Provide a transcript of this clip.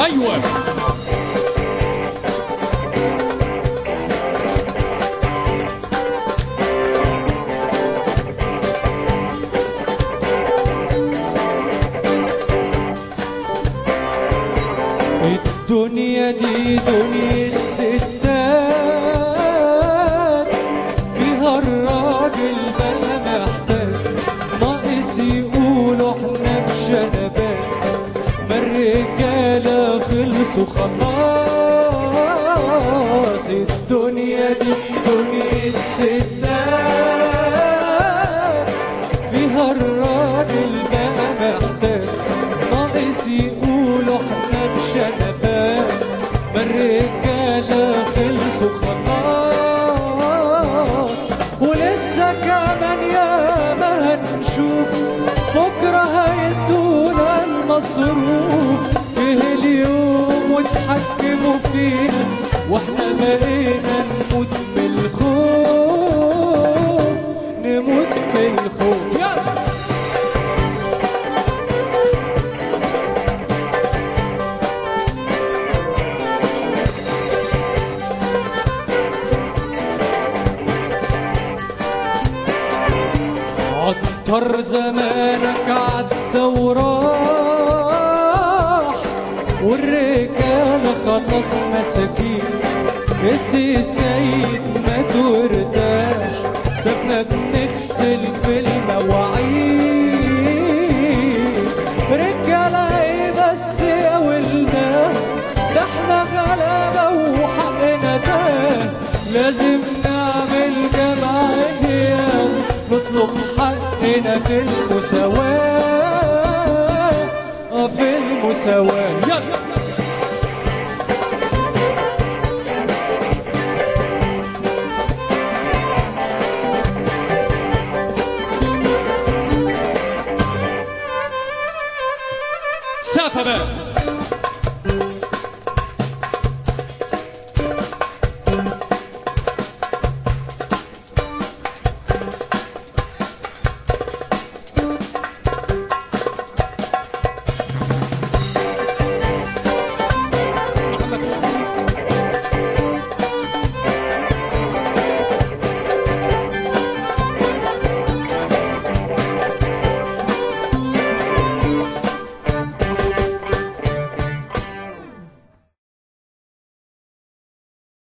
ايوه الدنيا دي دنيا ستات فيها الراجل بقى محتاس ناقص يقولوا احنا بشنبات ما الرجالة خلصوا خلاص الدنيا دي دنيا ستات فيها الراجل بقى محتاس ناقص يقولوا احنا بشنبات ما الرجالة خلصوا خلاص ولسه كمان ياما هنشوف بكرة هيدونا المصروف جه اليوم واتحكموا فينا واحنا بقينا نموت من الخوف نموت من الخوف يلا عطر زمانك عدى وراح والرجالة خلاص مساكين بس السيد مات وارتاح سابنا بنغسل في المواعيد رجالة ايه بس يا ولدان ده احنا غلابة وحقنا تاه لازم نعمل جمعية نطلب حقنا في المساواة آه، في المساواة يلا سافة بقى